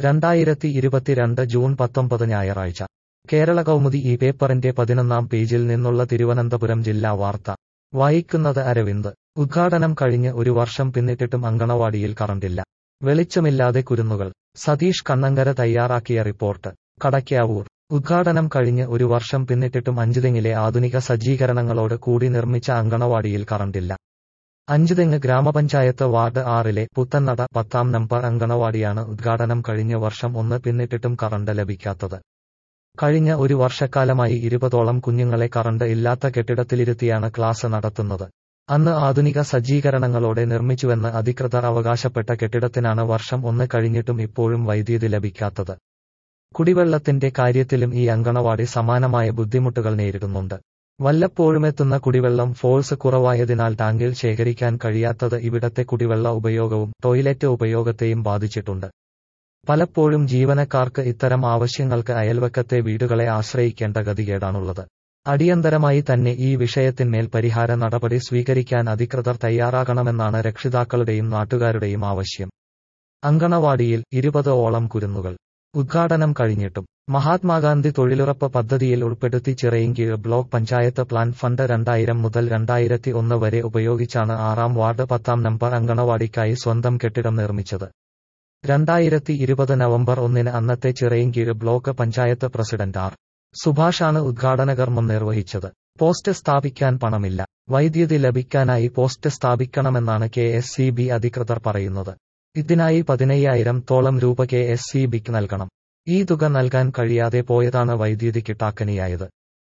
രണ്ടായിരത്തി ഇരുപത്തിരണ്ട് ജൂൺ പത്തൊമ്പത് ഞായറാഴ്ച കേരള കൗമുദി ഈ പേപ്പറിന്റെ പതിനൊന്നാം പേജിൽ നിന്നുള്ള തിരുവനന്തപുരം ജില്ലാ വാർത്ത വായിക്കുന്നത് അരവിന്ദ് ഉദ്ഘാടനം കഴിഞ്ഞ് ഒരു വർഷം പിന്നിട്ടിട്ടും അങ്കണവാടിയിൽ കറണ്ടില്ല വെളിച്ചമില്ലാതെ കുരുന്നുകൾ സതീഷ് കണ്ണങ്കര തയ്യാറാക്കിയ റിപ്പോർട്ട് കടയ്ക്കാവൂർ ഉദ്ഘാടനം കഴിഞ്ഞ് ഒരു വർഷം പിന്നിട്ടിട്ടും അഞ്ചുതെങ്ങിലെ ആധുനിക സജ്ജീകരണങ്ങളോട് കൂടി നിർമ്മിച്ച അങ്കണവാടിയിൽ കറണ്ടില്ല അഞ്ചുതെങ്ങ് ഗ്രാമപഞ്ചായത്ത് വാർഡ് ആറിലെ പുത്തന്നട പത്താം നമ്പർ അങ്കണവാടിയാണ് ഉദ്ഘാടനം കഴിഞ്ഞ വർഷം ഒന്ന് പിന്നിട്ടിട്ടും കറണ്ട് ലഭിക്കാത്തത് കഴിഞ്ഞ ഒരു വർഷക്കാലമായി ഇരുപതോളം കുഞ്ഞുങ്ങളെ കറണ്ട് ഇല്ലാത്ത കെട്ടിടത്തിലിരുത്തിയാണ് ക്ലാസ് നടത്തുന്നത് അന്ന് ആധുനിക സജ്ജീകരണങ്ങളോടെ നിർമ്മിച്ചുവെന്ന് അധികൃതർ അവകാശപ്പെട്ട കെട്ടിടത്തിനാണ് വർഷം ഒന്ന് കഴിഞ്ഞിട്ടും ഇപ്പോഴും വൈദ്യുതി ലഭിക്കാത്തത് കുടിവെള്ളത്തിന്റെ കാര്യത്തിലും ഈ അങ്കണവാടി സമാനമായ ബുദ്ധിമുട്ടുകൾ നേരിടുന്നുണ്ട് വല്ലപ്പോഴുമെത്തുന്ന കുടിവെള്ളം ഫോഴ്സ് കുറവായതിനാൽ ടാങ്കിൽ ശേഖരിക്കാൻ കഴിയാത്തത് ഇവിടത്തെ കുടിവെള്ള ഉപയോഗവും ടോയ്ലറ്റ് ഉപയോഗത്തെയും ബാധിച്ചിട്ടുണ്ട് പലപ്പോഴും ജീവനക്കാർക്ക് ഇത്തരം ആവശ്യങ്ങൾക്ക് അയൽവക്കത്തെ വീടുകളെ ആശ്രയിക്കേണ്ട ഗതികേടാണുള്ളത് അടിയന്തരമായി തന്നെ ഈ വിഷയത്തിന്മേൽ പരിഹാര നടപടി സ്വീകരിക്കാൻ അധികൃതർ തയ്യാറാകണമെന്നാണ് രക്ഷിതാക്കളുടെയും നാട്ടുകാരുടെയും ആവശ്യം അങ്കണവാടിയിൽ ഇരുപത് ഓളം കുരുന്നുകൾ ഉദ്ഘാടനം കഴിഞ്ഞിട്ടും മഹാത്മാഗാന്ധി തൊഴിലുറപ്പ് പദ്ധതിയിൽ ഉൾപ്പെടുത്തി Chirayinkeezhu block panchayat plan fund രണ്ടായിരം മുതൽ രണ്ടായിരത്തി ഒന്ന് വരെ ഉപയോഗിച്ചാണ് ആറാം വാർഡ് പത്താം നമ്പർ അങ്കണവാടിക്കായി സ്വന്തം കെട്ടിടം നിർമ്മിച്ചത് രണ്ടായിരത്തി ഇരുപത് നവംബർ ഒന്നിന് അന്നത്തെ Chirayinkeezhu block panchayat president R സുഭാഷാണ് ഉദ്ഘാടനകർമ്മം നിർവഹിച്ചത് പോസ്റ്റ് സ്ഥാപിക്കാൻ പണമില്ല വൈദ്യുതി ലഭിക്കാനായി പോസ്റ്റ് സ്ഥാപിക്കണമെന്നാണ് കെ എസ് സി ബി അധികൃതർ പറയുന്നത് ഇതിനായി പതിനയ്യായിരം തോളം രൂപ കെ എസ് സി ബിക്ക് നൽകണം ഈ തുക നൽകാൻ കഴിയാതെ പോയതാണ് വൈദ്യുതി കിട്ടാക്കനിയായത്